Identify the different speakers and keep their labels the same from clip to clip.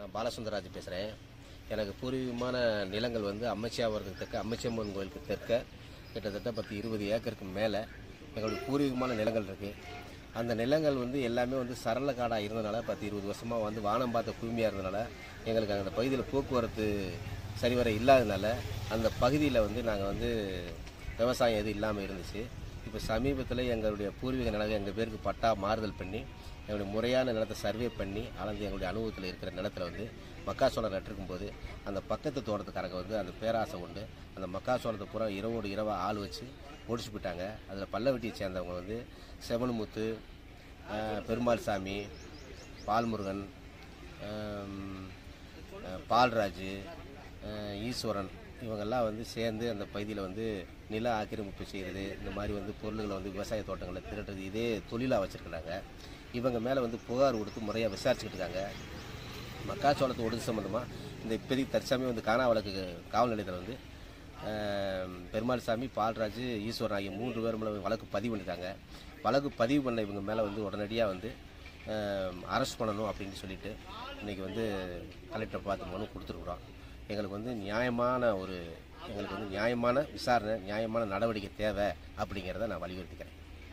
Speaker 1: நான் பாலசுந்தரராஜ் பேசுகிறேன் எனக்கு பூர்வீகமான நிலங்கள் வந்து அம்மச்சியாவரத்துக்கு தெற்க அம்மச்சியம்மன் கோயிலுக்கு தெற்க கிட்டத்தட்ட பத்து இருபது ஏக்கருக்கு மேலே எங்களுடைய பூர்வீகமான நிலங்கள் இருக்குது அந்த நிலங்கள் வந்து எல்லாமே வந்து சரள காடாக இருந்தனால பத்து இருபது வருஷமாக வந்து வானம் பார்த்த பூமியாக இருந்தனால எங்களுக்கு அந்த பகுதியில் போக்குவரத்து சரிவர இல்லாதனால அந்த பகுதியில் வந்து நாங்கள் வந்து விவசாயம் எதுவும் இல்லாமல் இருந்துச்சு இப்போ சமீபத்தில் எங்களுடைய பூர்வீக நிலங்கள் எங்கள் பேருக்கு பட்டா மாறுதல் பண்ணி எங்களுடைய முறையான நிலத்தை சர்வே பண்ணி அளந்து எங்களுடைய அனுபவத்தில் இருக்கிற நிலத்தில் வந்து மக்காசோளம் நட்டிருக்கும் போது அந்த பக்கத்து தோட்டத்துக்காரங்க வந்து அந்த பேராசை கொண்டு அந்த மக்காசோளத்தை பூரா இரவோடு இரவாக ஆள் வச்சு முடிச்சு போயிட்டாங்க அதில் பல்லவட்டியை சேர்ந்தவங்க வந்து செவனுமுத்து ஆஹ், பெருமாள் சாமி பால்முருகன் ஆம், ஆஹ், பால்ராஜ் ஆஹ், ஈஸ்வரன் இவங்கெல்லாம் வந்து சேர்ந்து அந்த பகுதியில் வந்து நில ஆக்கிரமிப்பு செய்கிறது இந்த மாதிரி வந்து பொருள்களை வந்து விவசாய தோட்டங்களை திருடுறது இதே தொழிலாக வச்சுருக்கிறாங்க இவங்க மேலே வந்து புகார் கொடுத்து முறையாக விசாரிச்சுக்கிட்டு இருக்காங்க மக்காச்சோளத்தை ஒடுக்கு சம்மந்தமாக இந்த இப்போதைக்கு தற்சமயம் வந்து காணா வழக்கு காவல் நிலையத்தில் வந்து ஆம், பெருமாள் சாமி பால்ராஜ் ஈஸ்வரன் ஆகிய மூன்று பேர் மேலே வழக்கு பதிவு பண்ணிட்டாங்க வழக்கு பதிவு பண்ண இவங்க மேலே வந்து உடனடியாக வந்து அரெஸ்ட் பண்ணணும் அப்படின்னு சொல்லிட்டு இன்றைக்கி வந்து கலெக்டரை பார்த்து மனு கொடுத்துருக்குறோம் எங்களுக்கு வந்து நியாயமான ஒரு எங்களுக்கு வந்து நியாயமான விசாரணை நியாயமான நடவடிக்கை தேவை அப்படிங்கிறத நான் வலியுறுத்திக்கிறேன்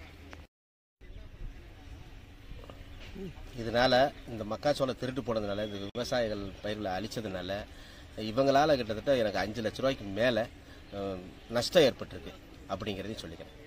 Speaker 1: இதனால் இந்த மக்காச்சோளம் திருட்டு போனதுனால இந்த விவசாயிகள் பயிர்களை அழிச்சதுனால இவங்களால் கிட்டத்தட்ட எனக்கு அஞ்சு லட்ச ரூபாய்க்கு மேலே நஷ்டம் ஏற்பட்டிருக்கு அப்படிங்கிறதையும் சொல்லிக்கிறேன்